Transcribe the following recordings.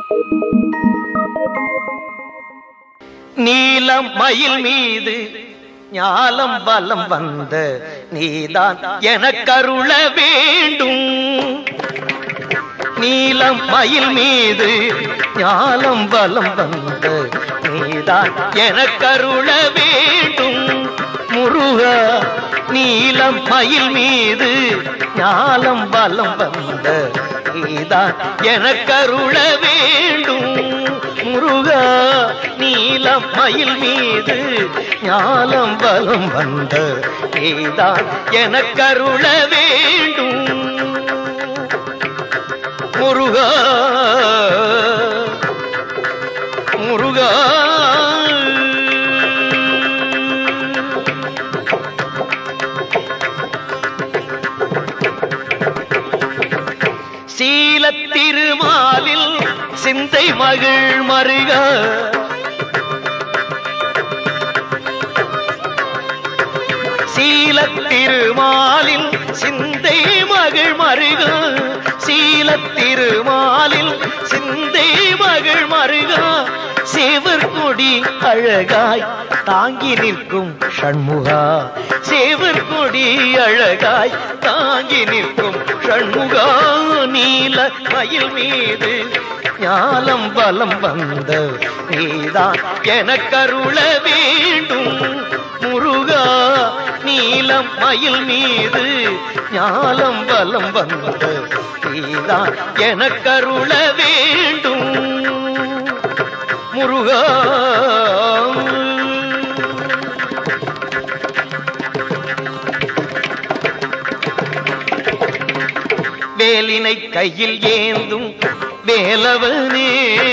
நீலம் மயில் மீது ஞாலம் பலம் வந்த நீதான் எனக்கருள வேண்டும் நீலம் மயில் மீது ஞாலம் பலம் வந்த நீதான் எனக்கருள வேண்டும் முருகா நீலம் மயில் மீது ஞாலம் பலம் வந்த நீதான் எனக்கருள வேண்டும் முருகா நீலம் மயில் மீது ஞாலம் பலம் வந்த நீதான் எனக்கருள வேண்டும் முருகா முருகா சீலத் திருமாலில் சிந்தை மகிழ் மருக சீலத் திருமாலில் சிந்தை மகிழ் மருக சீலத் திருமாலில் சிந்தை மகிழ் மருக சேவர் கொடி அழகாய் தாங்கி நிற்கும் ஷண்முகா சேவர் கொடி அழகாய் தாங்கி நிற்கும் ஷண்முகா நீல மயில் மீது ஞாலம் பலம் வந்த நீதான் எனக்கருள வேண்டும் முருகா நீலம் மயில் மீது ஞாலம் பலம் வந்த நீதான் எனக்கருள வேண்டும் முருகா வேலினை கையில் ஏந்தும் வேலவனே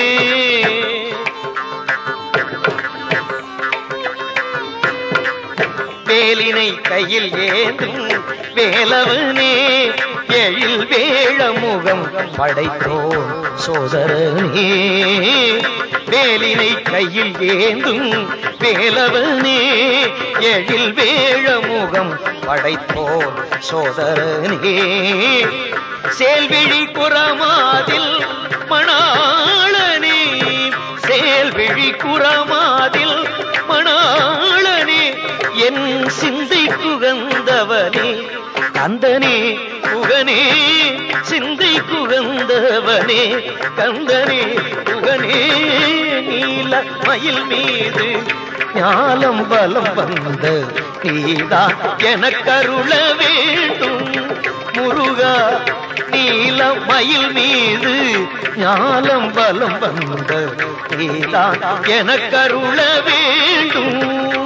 வேலினை கையில் ஏந்தும் வேலவனே எழில் வேழ முகம் படைத்தோன் சோதரனே வேலினை கையில் ஏந்தும் வேலவனே எழில் வேழ முகம் படைத்தோன் சோதரனே சேல்விழி குரமாதில் மணாளனே சேல்விழி குரமாதில் மணாளனே என் சிந்தை குகந்தவனே கந்தனே குகனே சிந்தை குகந்தவனே கந்தனே குகனே நீல மயில் மீது ஞாலம் பலம் வந்த நீதான் எனக்கருள வேண்டும் முருகா நீல மயில் மீது ஞாலம் பலம் வந்த நீதான் எனக்கருள வேண்டும்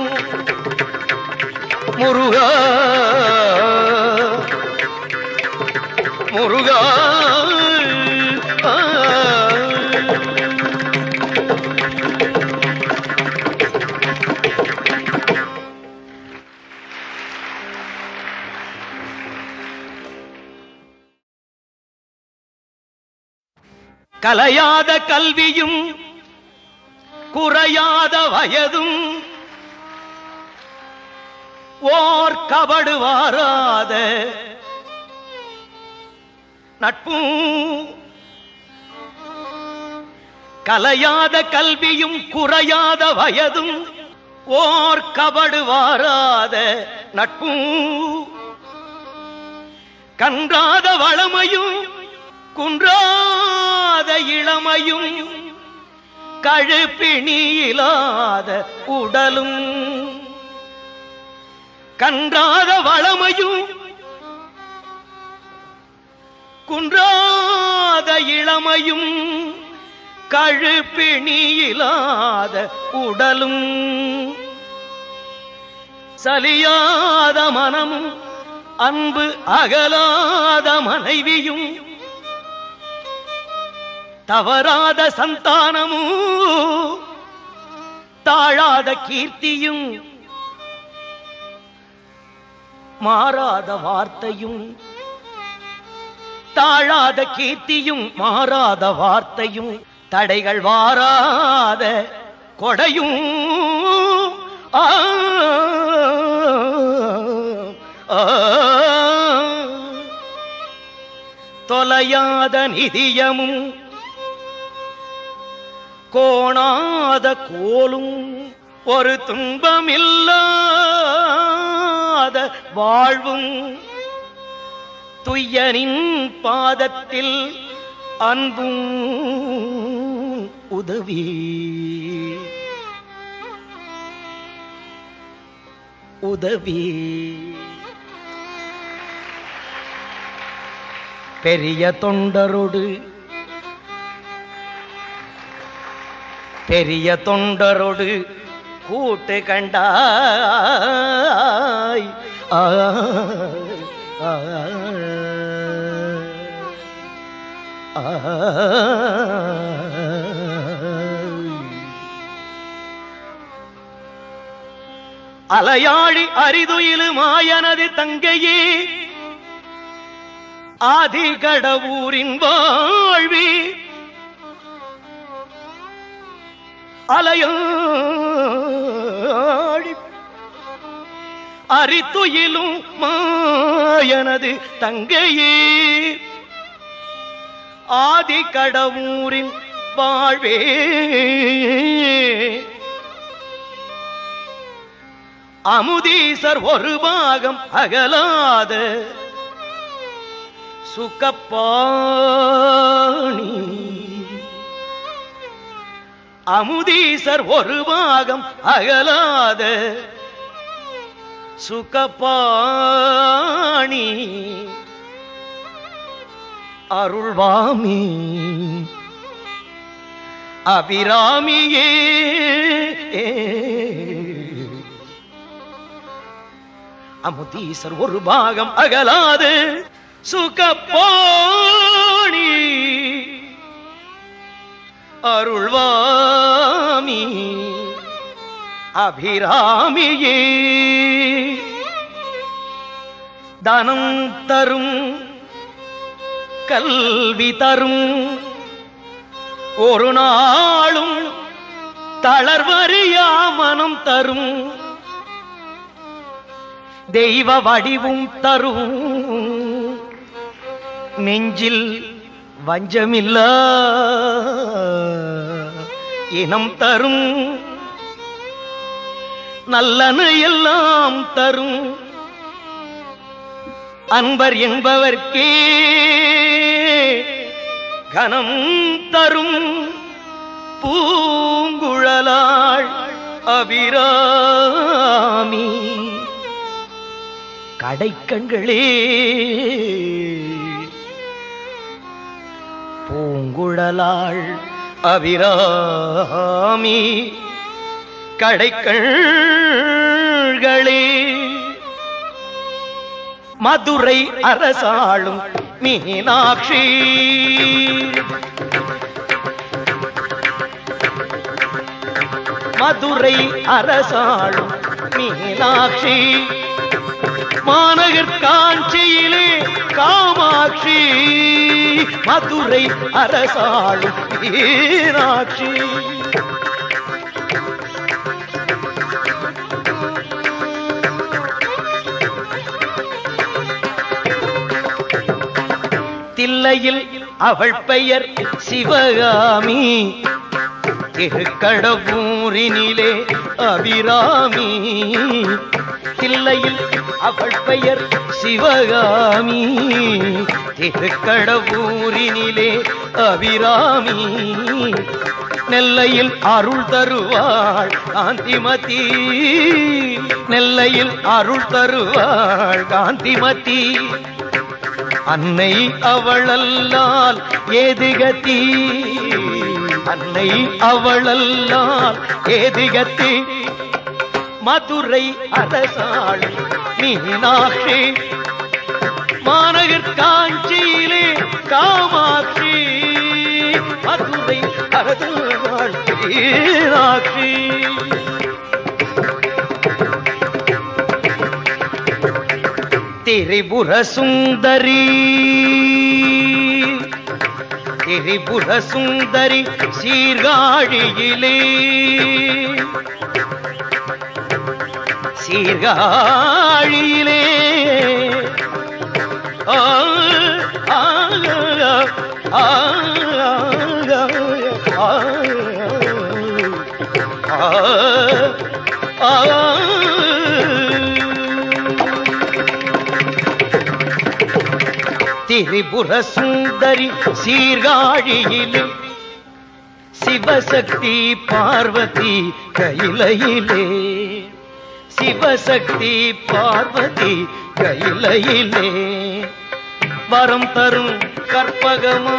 முருகா முருகா ஆ. கலையாத கல்வியும் குறையாத வயதும் ஓர் கபடு வாராத நட்பும் கலையாத கல்வியும் குறையாத வயதும் ஓர் கபடு வாராத நட்பும் கன்றாத வளமையும் குன்றாத இளமையும் கழுப்பிணியிலாத உடலும் கன்றாத வளமையும் குன்றாத இளமையும் கழுப்பிணியிலாத உடலும் சலியாத மனமும் அன்பு அகலாத மனைவியும் தவறாத சந்தானமும் தாழாத கீர்த்தியும் மாறாத வார்த்தையும் தாழாத கீர்த்தியும் மாறாத வார்த்தையும் தடைகள் வாராத கொடையும் ஆ, ஆ, தொலையாத நிதியமும் கோணாத கோலும் ஒரு துன்பமில்லாத வாழ்வும் துய்யனின் பாதத்தில் அன்பும் உதவி உதவி பெரிய தொண்டரோடு பெரிய தொண்டரோடு கூட்டு கண்டாய் ஆய், ஆய். அலையாழி அரிதுயிலு மாயனது தங்கையே ஆதி கடவுரின் வாழ்வி அலையாழி அரித்துயிலும் மாயனது தங்கையே ஆதி கடவுரின் வாழ்வே அமுதீசர் ஒரு பாகம் அகலாத சுகப்பாணி அமுதீசர் ஒரு பாகம் அகலாத சுகப்பாணி அருள்வாமி அபிராமியே அமுதீசர் ஒரு பாகம் அகலாது சுகப்பாணி அருள்வாமி அபிராமியே தனம் தரும் கல்வி தரும் ஒரு நாளும் தளர்வறியா மனம் தரும் தெய்வ வடிவும் தரும் நெஞ்சில் வஞ்சமில்ல இனம் தரும் நல்லன எல்லாம் தரும் அன்பர் என்பவர்க்கே கனம் தரும் பூங்குழலாள் அபிராமி கடைக்கண்களே பூங்குழலாள் அபிராமி கடைக்கண்களே மதுரை அரசாளும் மீனாட்சி மதுரை அரசாளும் மீனாட்சி மாநகர் காஞ்சியிலே காமாட்சி மதுரை அரசாளும் மீனாட்சி தில்லையில் அவள் பெயர் சிவகாமி திருக்கடவூரினிலே அபிராமி தில்லையில் அவள் பெயர் சிவகாமி திருக்கடவூரினிலே அபிராமி நெல்லையில் அருள் தருவாள் காந்திமதி நெல்லையில் அருள் தருவாள் காந்திமதி அன்னை அவளல்லால் ஏதுகத்தி அன்னை அவளல்லால் ஏதுகத்தி மதுரை அரசாள் மீனாட்சி மாநகர் காஞ்சியிலே காமாட்சி மதுரை அரசாள் மீனாட்சி திரிபுர சுந்தரி திரிபுர சுந்தரி சீர்காழியிலே சீர்காழியிலே ஆ, ஆ, ஆ, ஆ, ஆ, ஆ, ஆ, ஆ. திரிபுர சுந்தரி சீர்காழியிலே சிவசக்தி பார்வதி கையிலையிலே சிவசக்தி பார்வதி கையிலையிலே வரம் தரும் கற்பகமா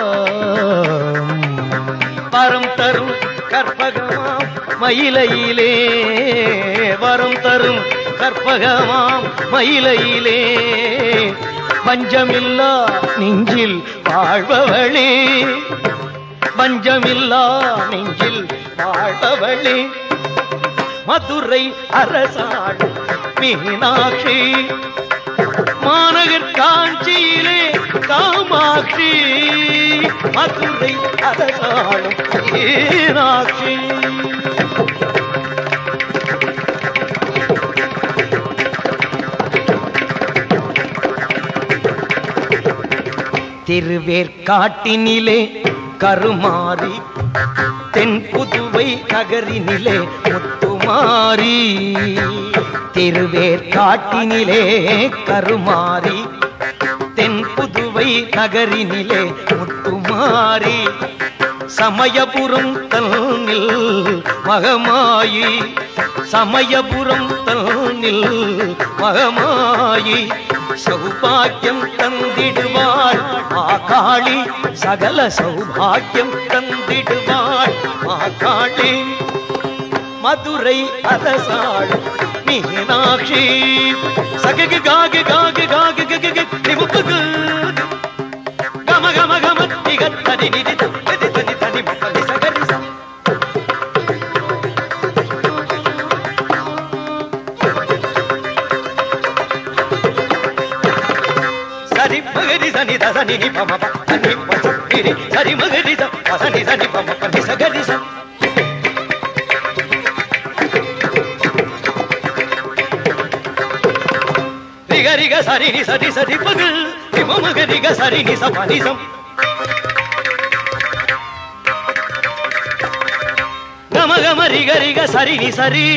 வரம் தரும் கற்பகமாம் மயிலையிலே வரம் தரும் கற்பகமாம் மயிலையிலே பஞ்சமில்லா நெஞ்சில் வாழ்பவளே பஞ்சமில்லா நெஞ்சில் வாழ்பவளே மதுரை அரசாள் மீனாட்சி மாநகர் காஞ்சியிலே காமாட்சி மதுரை அரசாளும் மீனாட்சி திருவேற்காட்டினிலே கருமாறி தென் புதுவை நகரினிலே முத்துமாரி திருவேற்காட்டினிலே கருமாறி தென் புதுவை நகரினிலே முத்துமாரி சமயபுரம் தன்னில் மகமாயி சமயபுரம் தன்னில் மகமாயி சௌபாக்கியம் தந்திடுவாள் மாகாளி சகல சௌபாக்கியம் தந்திடுவாள் மாகாளி மதுரை அரசாள் மீனாட்சி சககு காகு காகு காகு ககு நிமுக்கு கம கம கம திக தனி நிதி தனி தனி தனி மப்பலி சகரி ச. சரி மகரி சனி த சனி நி பம ப சனி ப ச நி ரி. சரி மகரி ச ப சனி சனி பம ப நி சகரி ச ரிக ரிக சரி நி சரி சரி பகு ரிம மக ரிக சரி நி ச ப நி சம் கம கம ரிக ரிக சரி நி சரி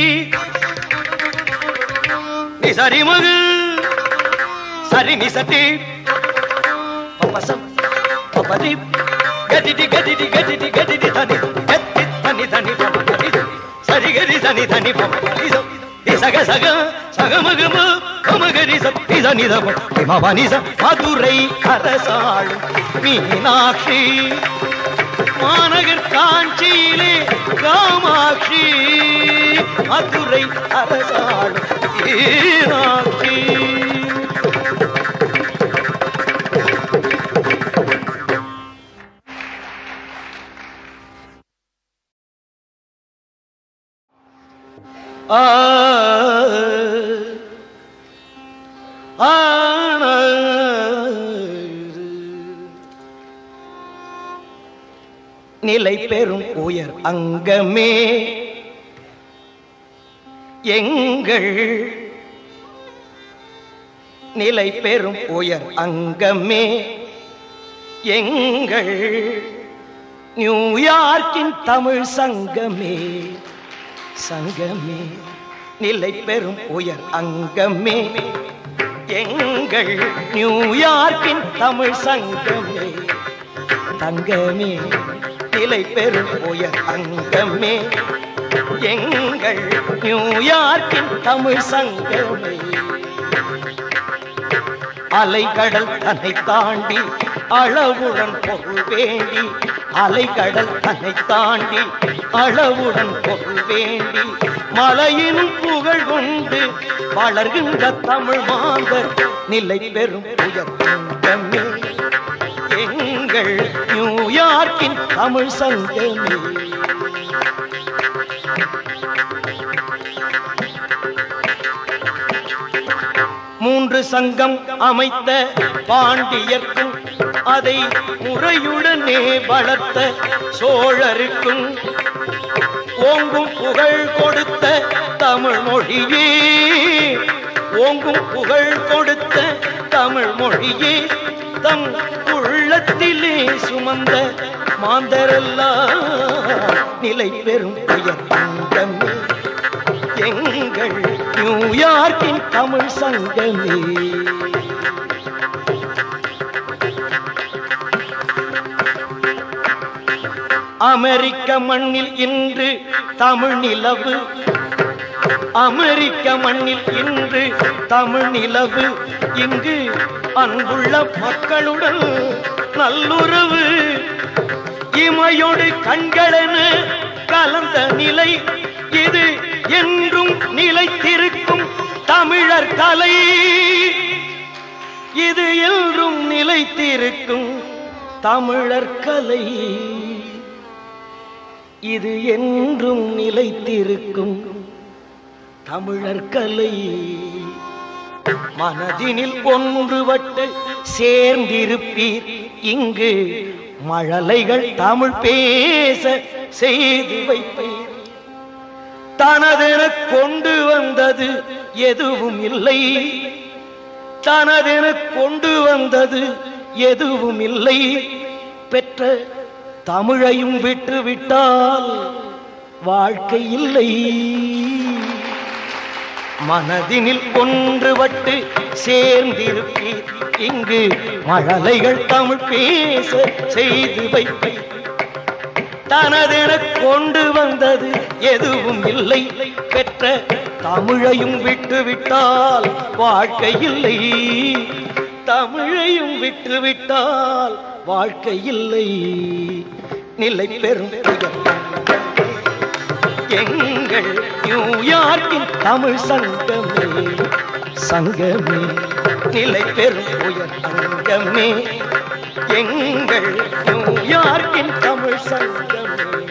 நி சரி மகு சரி நி சட்டி பப்பசம் பப்பதி கதிடி கதிடி கதிடி கதிடி தனி கத்தி தனி தனி பம தனி சரி கரி தனி தனி பம தனி சம் தி சக சக சக மக ம பம கரி சம் தி தனி தம பம பனி ச மதுரை அரசாள் மீனாட்சி மாநகர் காஞ்சியிலே காமாட்சி மதுரை அரசாள் மீனாட்சி ஆ ஆன நிலை பெறும் உயர் அங்கமே எங்கள் நிலை பெறும் உயர் அங்கமே எங்கள் நியூயார்க்கின் தமிழ் சங்கமே சங்கமே நிலை பெறும் உயர் அங்கமே எங்கள் நியூயார்க்கின் தமிழ் சங்கமே தங்கமே நிலை பெறும் உயர் அங்கமே எங்கள் நியூயார்க்கின் தமிழ் சங்கமே அலைகடல் தன்னை தாண்டி அளவுடன் பொருள் வேண்டி அலைகடல் தன்னை தாண்டி அளவுடன் பொருள் வேண்டி மலையின் புகழ் கொண்டு வளர்கின்ற தமிழ் மாந்தர் நிலை பெறும் உயர்ந்தமே எங்கள் நியூயார்க்கின் தமிழ் சங்கமே மூன்று சங்கம் அமைத்த பாண்டியர்க்கும் அதை முறையுடனே வளர்த்த சோழருக்கும் ஓங்கும் புகழ் கொடுத்த தமிழ் மொழியே ஓங்கும் புகழ் கொடுத்த தமிழ் மொழியே தம் உள்ளத்திலே சுமந்த மாந்தரெல்லாம் விட்டால் நிலை பெறும் உயர் அங்கமே எங்கள் நியூயார்க்கின் தமிழ் சங்கமே அமெரிக்க மண்ணில் இன்று தமிழ் நிலவு அமெரிக்க மண்ணில் இன்று தமிழ் நிலவு இங்கு அன்புள்ள மக்களுடன் நல்லுறவு இமையோடு கண்களென கலந்த நிலை இது என்றும் நிலைத்திருக்கும் தமிழர் கலை இது என்றும் நிலைத்திருக்கும் தமிழர் கலை இது என்றும் நிலைத்திருக்கும் தமிழர் கலை மனதினில் ஒன்றுபட்டு சேர்ந்திருப்பீர் இங்கு மழலைகள் தமிழ் பேச செய்து வைப்பீர் தனதென கொண்டு வந்தது எதுவும் இல்லை தனதென கொண்டு வந்தது எதுவும் இல்லை பெற்ற தமிழையும் விட்டு விட்டால் வாழ்க்கை இல்லை மனதினில் ஒன்றுபட்டு சேர்ந்திருப்பீர் இங்கு மழலைகள் தமிழ் பேச செய்து வைப்பீர் தனதென கொண்டு வந்தது எதுவும் இல்லை பெற்ற தமிழையும் விட்டு விட்டால் வாழ்க்கை இல்லை தமிழையும் விட்டு விட்டால் வாழ்க்கை இல்லை நிலை பெறும் எங்கள் நியூயார்க்கின் தமிழ் சங்கமே சங்கமே நிலை பெறும் உயர் அங்கமே எங்கள் நியூயார்க்கின் தமிழ் சங்கமே